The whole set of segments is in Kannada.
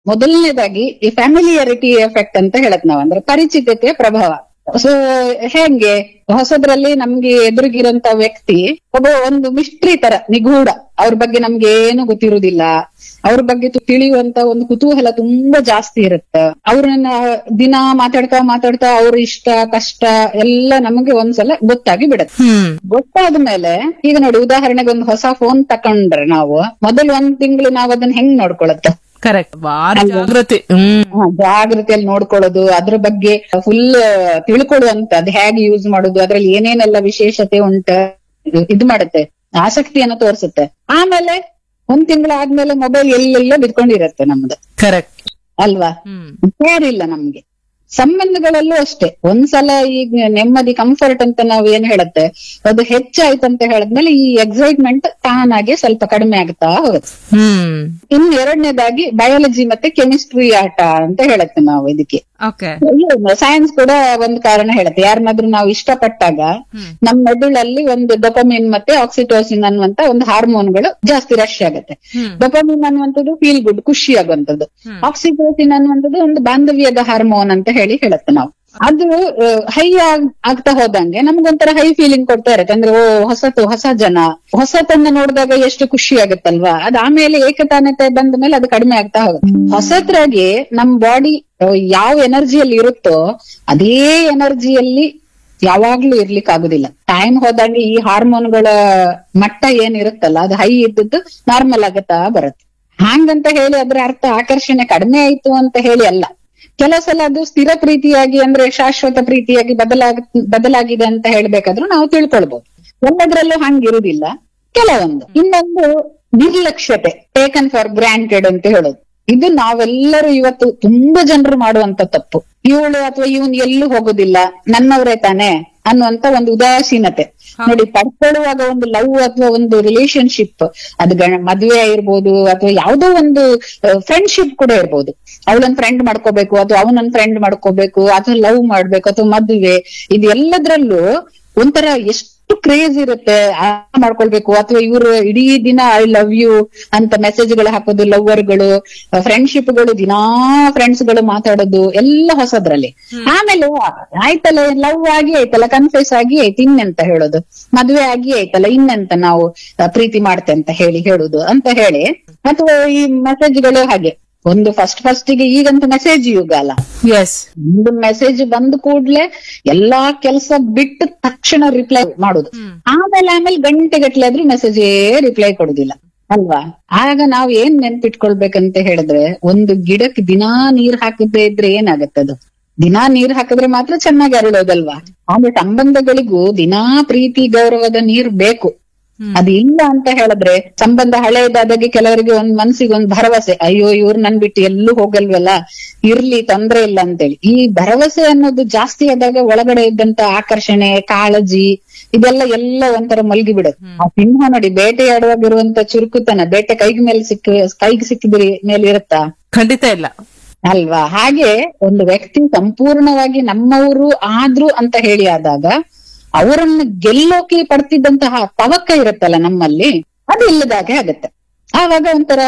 ಮೊದಲನೇದಾಗಿ ಈ ಫ್ಯಾಮಿಲಿಯರಿಟಿ ಎಫೆಕ್ಟ್ ಅಂತ ಹೇಳತ್ ನಾವ್ ಅಂದ್ರೆ ಪರಿಚಿತತೆ ಪ್ರಭಾವ ಸೊ ಹೆಂಗೆ ಹೊಸದ್ರಲ್ಲಿ ನಮ್ಗೆ ಎದುರಿಗಿರಂತ ವ್ಯಕ್ತಿ ಒಬ್ಬ ಒಂದು ಮಿಸ್ಟ್ರಿ ತರ ನಿಗೂಢ ಅವ್ರ ಬಗ್ಗೆ ನಮ್ಗೆ ಏನು ಗೊತ್ತಿರುವುದಿಲ್ಲ ಅವ್ರ ಬಗ್ಗೆ ತು- ತಿಳಿಯುವಂತ ಒಂದು ಕುತೂಹಲ ತುಂಬಾ ಜಾಸ್ತಿ ಇರುತ್ತೆ ಅವ್ರನ್ನ ದಿನ ಮಾತಾಡ್ತಾ ಮಾತಾಡ್ತಾ ಅವ್ರ ಇಷ್ಟ ಕಷ್ಟ ಎಲ್ಲ ನಮಗೆ ಒಂದ್ಸಲ ಗೊತ್ತಾಗಿ ಬಿಡುತ್ತೆ ಹ್ಮ್ ಗೊತ್ತಾದ್ಮೇಲೆ ಈಗ ನೋಡಿ ಉದಾಹರಣೆಗೆ ಒಂದು ಹೊಸ ಫೋನ್ ತಕೊಂಡ್ರೆ ನಾವು ಮೊದಲು ಒಂದ್ ತಿಂಗಳು ನಾವ್ ಅದನ್ನ ಹೆಂಗ್ ನೋಡ್ಕೊಳತ್ತೆ ಕರೆಕ್ಟ್ ಭಾರಿ ಜಾಗ್ರತೆ ಹ್ಮ್ ಹ, ಜಾಗ್ರತೆಯಲ್ಲಿ ನೋಡ್ಕೊಳ್ಳೋದು ಅದ್ರ ಬಗ್ಗೆ ಫುಲ್ ತಿಳ್ಕೊಳ್ಳುವಂತ ಅದ್ ಹೇಗೆ ಯೂಸ್ ಮಾಡೋದು ಅದ್ರಲ್ಲಿ ಏನೇನೆಲ್ಲ ವಿಶೇಷತೆ ಉಂಟ ಇದು- ಇದು ಮಾಡುತ್ತೆ ಆಸಕ್ತಿಯನ್ನು ತೋರಿಸುತ್ತೆ ಆಮೇಲೆ ಒಂದ್ ತಿಂಗಳು ಆದ್ಮೇಲೆ ಮೊಬೈಲ್ ಎಲ್ಲೆಲ್ಲ ಬಿದ್ಕೊಂಡಿರತ್ತೆ ನಮ್ದು ಕರೆಕ್ಟ್ ಅಲ್ವಾ ಹ್ಮ್ ಕೇರ್ ಇಲ್ಲ ನಮ್ಗೆ ಸಂಬಂಧಗಳಲ್ಲೂ ಅಷ್ಟೇ ಒಂದ್ಸಲ ಈಗ ನೆಮ್ಮದಿ ಕಂಫರ್ಟ್ ಅಂತ ನಾವ್ ಏನ್ ಹೇಳುತ್ತೆ ಅದು ಹೆಚ್ಚಾಯ್ತಂತ ಹೇಳಿದ್ಮೇಲೆ ಈ ಎಕ್ಸೈಟ್ಮೆಂಟ್ ತಾನಾಗೆ ಸ್ವಲ್ಪ ಕಡಿಮೆ ಆಗ್ತಾ ಹೋಗುತ್ತೆ ಹ್ಮ್ ಇನ್ ಎರಡನೇದಾಗಿ ಬಯಾಲಜಿ ಮತ್ತೆ ಕೆಮಿಸ್ಟ್ರಿ ಆಟ ಅಂತ ಹೇಳುತ್ತೆ ನಾವು ಇದಕ್ಕೆ ಓಕೆ ಸೈನ್ಸ್ ಕೂಡ ಒಂದು ಕಾರಣ ಹೇಳುತ್ತೆ ಯಾರನ್ನಾದ್ರೂ ನಾವು ಇಷ್ಟಪಟ್ಟಾಗ ಹ್ಮ್. ನಮ್ಮ ಮೆದುಳಲ್ಲಿ ಒಂದು ಡೊಪಮಿನ್ ಮತ್ತೆ ಆಕ್ಸಿಟೋಸಿನ್ ಅನ್ನುವಂತ ಒಂದು ಹಾರ್ಮೋನ್ಗಳು ಜಾಸ್ತಿ ರಶ್ ಆಗುತ್ತೆ ಹ್ಮ್ ಡೊಪಮಿನ್ ಅನ್ನುವಂಥದ್ದು ಫೀಲ್ ಗುಡ್ ಖುಷಿ ಆಗುವಂಥದ್ದು ಹ್ಮ್. ಆಕ್ಸಿಟೋಸಿನ್ ಅನ್ನುವಂಥದ್ದು ಒಂದು ಬಾಂಧವ್ಯದ ಹಾರ್ಮೋನ್ ಅಂತ ಹೇಳಿ ಹೇಳುತ್ತೆ ನಾವು ಅದು ಹೈ ಆಗ್ತಾ ಹೋದಂಗೆ ನಮ್ಗೊಂಥರ ಹೈ ಫೀಲಿಂಗ್ ಕೊಡ್ತಾ ಇರುತ್ತೆ ಅಂದ್ರೆ ಓ ಹೊಸತು ಹೊಸ ಜನ ಹೊಸತನ್ನ ನೋಡಿದಾಗ ಎಷ್ಟು ಖುಷಿ ಆಗುತ್ತಲ್ವಾ ಅದ್ ಆಮೇಲೆ ಏಕತಾನತೆ ಬಂದ ಮೇಲೆ ಅದು ಕಡಿಮೆ ಆಗ್ತಾ ಹೋಗುತ್ತೆ ಹೊಸದ್ರಾಗೆ ನಮ್ ಬಾಡಿ ಯಾವ ಎನರ್ಜಿಯಲ್ಲಿ ಇರುತ್ತೋ ಅದೇ ಎನರ್ಜಿಯಲ್ಲಿ ಯಾವಾಗ್ಲೂ ಇರ್ಲಿಕ್ಕೆ ಆಗುದಿಲ್ಲ ಟೈಮ್ ಹೋದಂಗೆ ಈ ಹಾರ್ಮೋನ್ಗಳ ಮಟ್ಟ ಏನಿರುತ್ತಲ್ಲ ಅದು ಹೈ ಇದ್ದದ್ದು ನಾರ್ಮಲ್ ಆಗತ್ತಾ ಬರುತ್ತೆ ಹಾಂಗಂತ ಹೇಳಿ ಅದ್ರ ಅರ್ಥ ಆಕರ್ಷಣೆ ಕಡಿಮೆ ಆಯ್ತು ಅಂತ ಹೇಳಿ ಅಲ್ಲ ಕೆಲವು ಸಲ ಅದು ಸ್ಥಿರ ಪ್ರೀತಿಯಾಗಿ ಅಂದ್ರೆ ಶಾಶ್ವತ ಪ್ರೀತಿಯಾಗಿ ಬದಲಾಗ ಬದಲಾಗಿದೆ ಅಂತ ಹೇಳ್ಬೇಕಾದ್ರೂ ನಾವು ತಿಳ್ಕೊಳ್ಬಹುದು ಎಲ್ಲದ್ರಲ್ಲೂ ಹಂಗಿರುವುದಿಲ್ಲ ಕೆಲವೊಂದು ಇನ್ನೊಂದು ನಿರ್ಲಕ್ಷ್ಯತೆ ಟೇಕನ್ ಫಾರ್ ಗ್ರಾಂಟೆಡ್ ಅಂತ ಹೇಳೋದು ಇದು ನಾವೆಲ್ಲರೂ ಇವತ್ತು ತುಂಬಾ ಜನರು ಮಾಡುವಂತ ತಪ್ಪು ಇವಳು ಅಥವಾ ಇವನ್ ಎಲ್ಲೂ ಹೋಗೋದಿಲ್ಲ ನನ್ನವರೇ ತಾನೆ ಅನ್ನುವಂತ ಒಂದು ಉದಾಸೀನತೆ ನೋಡಿ ಪಡ್ಕೊಳ್ಳುವಾಗ ಒಂದು ಲವ್ ಅಥವಾ ಒಂದು ರಿಲೇಶನ್ಶಿಪ್ ಅದು ಗಣ- ಮದುವೆ ಇರ್ಬೋದು ಅಥವಾ ಯಾವುದೋ ಒಂದು ಫ್ರೆಂಡ್ಶಿಪ್ ಕೂಡ ಇರ್ಬೋದು ಅವಳನ್ನ ಫ್ರೆಂಡ್ ಮಾಡ್ಕೋಬೇಕು ಅಥವಾ ಅವನನ್ನ ಫ್ರೆಂಡ್ ಮಾಡ್ಕೋಬೇಕು ಅಥವಾ ಲವ್ ಮಾಡ್ಬೇಕು ಅಥವಾ ಮದುವೆ ಇದು ಎಲ್ಲದ್ರಲ್ಲೂ ಒಂಥರ ಎಷ್ಟು ಕ್ರೇಜ್ ಇರುತ್ತೆ ಆ ಮಾಡ್ಕೊಳ್ಬೇಕು ಅಥವಾ ಇವರು ಇಡೀ ದಿನ ಐ ಲವ್ ಯು ಅಂತ ಮೆಸೇಜ್ ಗಳು ಹಾಕೋದು ಲವ್ವರ್ಗಳು ಫ್ರೆಂಡ್ಶಿಪ್ ಗಳು ದಿನಾ ಫ್ರೆಂಡ್ಸ್ ಗಳು ಮಾತಾಡೋದು ಎಲ್ಲ ಹೊಸದ್ರಲ್ಲಿ ಆಮೇಲೆ ಆಯ್ತಲ್ಲ ಲವ್ ಆಗಿ ಆಯ್ತಲ್ಲ ಕನ್ಫ್ಯೂಸ್ ಆಗಿ ಆಯ್ತು ಇನ್ನೆಂತ ಹೇಳೋದು ಮದ್ವೆ ಆಗಿ ಆಯ್ತಲ್ಲ ಇನ್ನೆಂತ ನಾವು ಆ, ಪ್ರೀತಿ ಮಾಡ್ತೆ ಅಂತ ಹೇಳಿ ಹೇಳುದು ಅಂತ ಹೇಳಿ ಅಥವಾ ಈ ಮೆಸೇಜ್ಗಳು ಹಾಗೆ ಒಂದು ಫಸ್ಟ್ ಫಸ್ಟ್ ಗೆ ಈಗಂತೂ ಮೆಸೇಜ್ ಯುಗ ಅಲ್ಲ ಎಸ್ ಒಂದು ಮೆಸೇಜ್ ಬಂದ ಕೂಡ್ಲೆ ಎಲ್ಲಾ ಕೆಲಸ ಬಿಟ್ಟು ತಕ್ಷಣ ರಿಪ್ಲೈ ಮಾಡುದು ಆಮೇಲೆ ಆಮೇಲೆ ಗಂಟೆ ಗಟ್ಲೆ ಆದ್ರೂ ಮೆಸೇಜೇ ರಿಪ್ಲೈ ಕೊಡುದಿಲ್ಲ ಅಲ್ವಾ ಆಗ ನಾವ್ ಏನ್ ನೆನ್ಪಿಟ್ಕೊಳ್ಬೇಕಂತ ಹೇಳಿದ್ರೆ ಒಂದು ಗಿಡಕ್ಕೆ ದಿನಾ ನೀರ್ ಹಾಕದೇ ಇದ್ರೆ ಏನಾಗತ್ತದು ದಿನಾ ನೀರ್ ಹಾಕಿದ್ರೆ ಮಾತ್ರ ಚೆನ್ನಾಗಿ ಅರಳೋದಲ್ವಾ ಆದ್ರೆ ಸಂಬಂಧಗಳಿಗೂ ದಿನಾ ಪ್ರೀತಿ ಗೌರವದ ನೀರ್ ಬೇಕು ಅದು ಇಲ್ಲ ಅಂತ ಹೇಳಿದ್ರೆ ಸಂಬಂಧ ಹಳೆಯದಾದಾಗೆ ಕೆಲವರಿಗೆ ಒಂದ್ ಮನ್ಸಿಗೆ ಒಂದ್ ಭರವಸೆ ಅಯ್ಯೋ ಇವ್ರು ನನ್ ಬಿಟ್ಟು ಎಲ್ಲೂ ಹೋಗಲ್ವಲ್ಲ ಇರ್ಲಿ ತೊಂದ್ರೆ ಇಲ್ಲ ಅಂತೇಳಿ ಈ ಭರವಸೆ ಅನ್ನೋದು ಜಾಸ್ತಿ ಆದಾಗ ಒಳಗಡೆ ಇದ್ದಂತ ಆಕರ್ಷಣೆ ಕಾಳಜಿ ಇದೆಲ್ಲ ಎಲ್ಲ ಒಂಥರ ಮಲ್ಗಿ ಬಿಡುತ್ತೆ ಆ ಸಿಂಹ ನೋಡಿ ಬೇಟೆಯಾಡುವಾಗಿರುವಂತ ಚುರುಕುತನ ಬೇಟೆ ಕೈಗೆ ಮೇಲೆ ಸಿಕ್ಕ ಕೈಗೆ ಸಿಕ್ಕಿದ್ರೆ ಮೇಲೆ ಇರುತ್ತಾ ಖಂಡಿತ ಇಲ್ಲ ಅಲ್ವಾ ಹಾಗೆ ಒಂದು ವ್ಯಕ್ತಿ ಸಂಪೂರ್ಣವಾಗಿ ನಮ್ಮವರು ಆದ್ರು ಅಂತ ಹೇಳಿ ಆದಾಗ ಅವರನ್ನು ಗೆಲ್ಲೋಕೆ ಪಡ್ತಿದ್ದಂತಹ ತವಕ ಇರುತ್ತಲ್ಲ ನಮ್ಮಲ್ಲಿ ಅದು ಇಲ್ಲದಾಗೆ ಆಗತ್ತೆ ಆವಾಗ ಒಂಥರ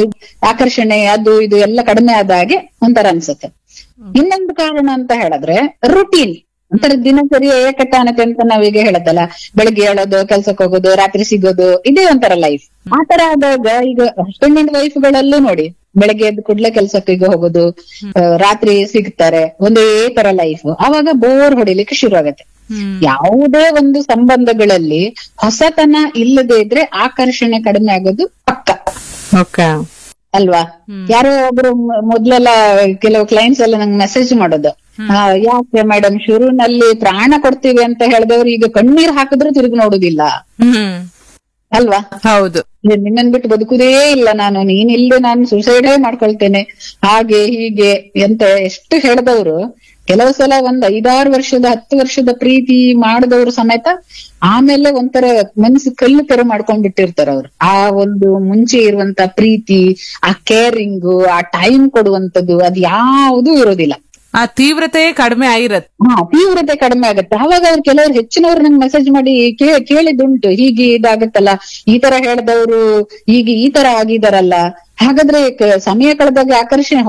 ಆಕರ್ಷಣೆ ಅದು ಇದು ಎಲ್ಲ ಕಡಿಮೆ ಆದಾಗೆ ಒಂಥರ ಅನ್ಸುತ್ತೆ ಇನ್ನೊಂದು ಕಾರಣ ಅಂತ ಹೇಳಿದ್ರೆ ರುಟೀನ್ ಒಂಥರ ದಿನಚರಿಯ ಏಕತಾನತೆ ಅಂತ ನಾವೀಗ ಹೇಳತ್ತಲ್ಲ ಬೆಳಿಗ್ಗೆ ಹೇಳೋದು ಕೆಲ್ಸಕ್ಕೆ ಹೋಗೋದು ರಾತ್ರಿ ಸಿಗೋದು ಇದೇ ಒಂಥರ ಲೈಫ್ ಆತರ ಆದಾಗ ಈಗ ಹಸ್ಬೆಂಡ್ ಅಂಡ್ ವೈಫ್ ಗಳಲ್ಲೂ ನೋಡಿ ಬೆಳಗ್ಗೆ ಎದ್ದು ಕೂಡ್ಲೆ ಕೆಲ್ಸಕ್ಕೆ ಈಗ ಹೋಗೋದು ಆ, ರಾತ್ರಿ ಸಿಗ್ತಾರೆ ಒಂದೇ ತರ ಲೈಫ್ ಅವಾಗ ಬೋರ್ ಹೊಡಿಲಿಕ್ಕೆ ಶುರು ಆಗತ್ತೆ ಯಾವುದೇ ಒಂದು ಸಂಬಂಧಗಳಲ್ಲಿ ಹೊಸತನ ಇಲ್ಲದೆ ಇದ್ರೆ ಆಕರ್ಷಣೆ ಕಡಿಮೆ ಆಗೋದು ಪಕ್ಕ ಓಕೆ ಅಲ್ವಾ ಯಾರೋ ಒಬ್ರು ಮ- ಮೊದ್ಲೆಲ್ಲ ಕೆಲವು ಕ್ಲೈಂಟ್ಸ್ ಎಲ್ಲ ನಂಗೆ ಮೆಸೇಜ್ ಮಾಡೋದು ಆ, ಯಾಕೆ ಮೇಡಮ್ ಶುರುನಲ್ಲಿ ಪ್ರಾಣ ಕೊಡ್ತೀವಿ ಅಂತ ಹೇಳಿದವ್ರು ಈಗ ಕಣ್ಣೀರ್ ಹಾಕಿದ್ರು ತಿರುಗಿ ನೋಡುದಿಲ್ಲ ಹ್ಮ್ ಅಲ್ವಾ ಹೌದು ಏ, ನಿನ್ನನ್ ಬಿಟ್ಟು ಬದುಕುದೇ ಇಲ್ಲ ನಾನು ನೀನ್ ಇಲ್ಲದೆ ನಾನು ಸುಸೈಡೇ ಮಾಡ್ಕೊಳ್ತೇನೆ ಹಾಗೆ ಹೀಗೆ ಅಂತ ಎಷ್ಟು ಹೇಳಿದವರು ಕೆಲವು ಸಲ ಒಂದ್ ಐದಾರು ವರ್ಷದ ಹತ್ತು ವರ್ಷದ ಪ್ರೀತಿ ಮಾಡಿದವರು ಸಮೇತ ಆಮೇಲೆ ಒಂಥರ ಮನಸ್ಸು ಕಲ್ಲು ತರ ಮಾಡ್ಕೊಂಡ್ ಬಿಟ್ಟಿರ್ತಾರ ಅವ್ರು ಆ ಒಂದು ಮುಂಚೆ ಇರುವಂತ ಪ್ರೀತಿ ಆ ಕೇರಿಂಗು ಆ ಟೈಮ್ ಕೊಡುವಂತದ್ದು ಅದ್ ಯಾವುದೂ ಇರೋದಿಲ್ಲ ಆ ತೀವ್ರತೆ ಕಡಿಮೆ ಆಗಿರತ್ ಹಾ ತೀವ್ರತೆ ಕಡಿಮೆ ಆಗುತ್ತೆ ಅವಾಗ ಅವ್ರು ಕೆಲವರು ಹೆಚ್ಚಿನವ್ರು ನಂಗೆ ಮೆಸೇಜ್ ಮಾಡಿ ಕೇ- ಕೇಳಿದುಂಟು ಹೀಗೆ ಇದಾಗುತ್ತಲ್ಲ ಈ ತರ ಹೇಳ್ದವ್ರು ಈಗ ಈ ತರ ಆಗಿದಾರಲ್ಲ ಹಾಗಾದ್ರೆ ಕ- ಸಮಯ ಕಳೆದಾಗ ಆಕರ್ಷಣೆ